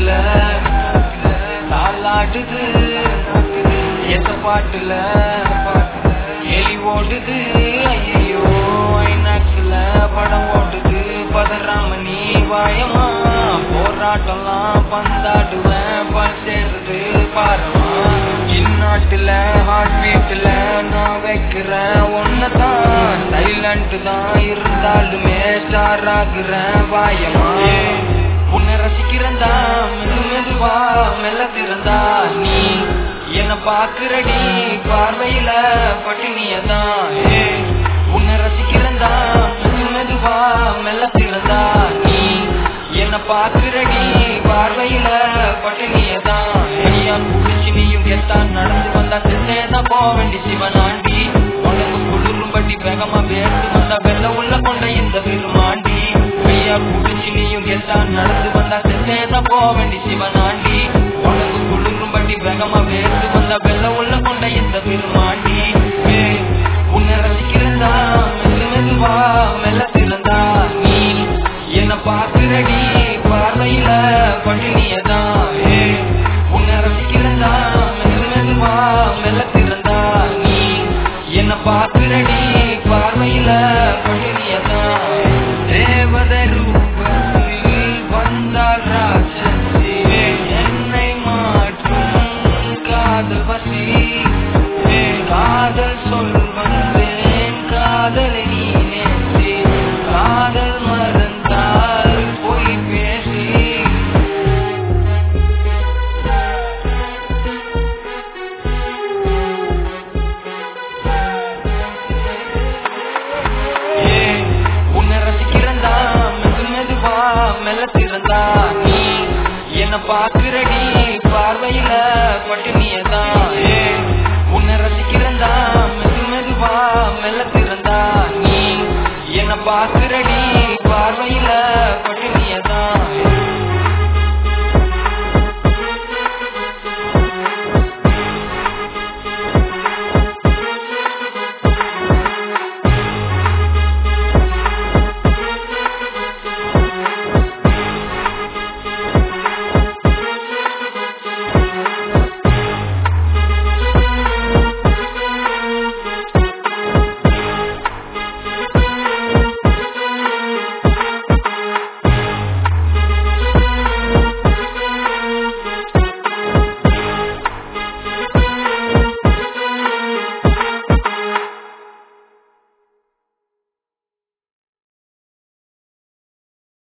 காத்துல தாளாட்டுது எத்த பாட்டுல எலி ஓடுது ஐயோ ஐநாக்ஸ்ல படம் ஓடுது பதறாம நீ வாயமா போராட்டம்லாம் பந்தாடுவேன் பல் சேர்றது பாருமா இந்நாட்டுல ஹார்ட் பீட்ல நான் வைக்கிறேன் ஒன்னதான் சைலண்ட் தான் இருந்தாலுமே ஸ்டார் ஆகுறேன் வாயமா உன்னை ரசிக்கிறந்தா மெது மெதுவா மெல்ல திறந்தா நீ என்ன பாக்குறடி பார்வையில பட்டினியதான் உன்னை ரசிக்கிறந்தா மெது மெதுவா மெல்ல திறந்தா நீ என்ன பாக்குறடி பார்வையில பட்டினியதான் நீயான் புடிச்சு நீயும் எத்தான் நடந்து வந்தா சென்னேதான் போக வேண்டி சிவனாண்டி உனக்கு குளிரும்படி வேகமா வேர்த்து வந்தா வெள்ள உள்ள கொண்ட இந்த பெருமாண்டி கையா புடிச்சு நீயும் எத்தான் நடந்து வந்தா சென்னேதான் போக வேண்டி சிவனாண்டி உனக்கு குளிரும்படி வேகமா வேர்த்து வந்தா வெள்ள உள்ள கொண்ட இந்த பெருமாண்டி ஏய், உன்னை ரசிக்கிறதா மெது மெதுவா மெல்ல திறந்தா நீ என்ன பாக்குறடி பார்வையில பட்டினியதான் ஏய், உன்னை ரசிக்கிறதா மெது மெதுவா மெல்ல திறந்தா நீ என்ன பாக்குறடி பார்வையில பட்டினியதான் தேவதை ரூபத்தில் வந்தால் ராட்சசி என்னை மாற்றும் காதல் வசி காதல் சொல் வந்தேன் காதலை நீ நேசி காதல் மறந்தால் பொய் பேசி ஏய், உன்னை ரசிக்கிறந்தா மெது மெதுவா மெல்ல திறந்தா நீ என்ன பாக்குறடி பார்வையில பட்டினியதான் ஏய், உன்னை ரசிக்கிறந்தா மெது மெதுவா மெல்ல திறந்தா நீ என்ன பாக்குறடி பார்வையில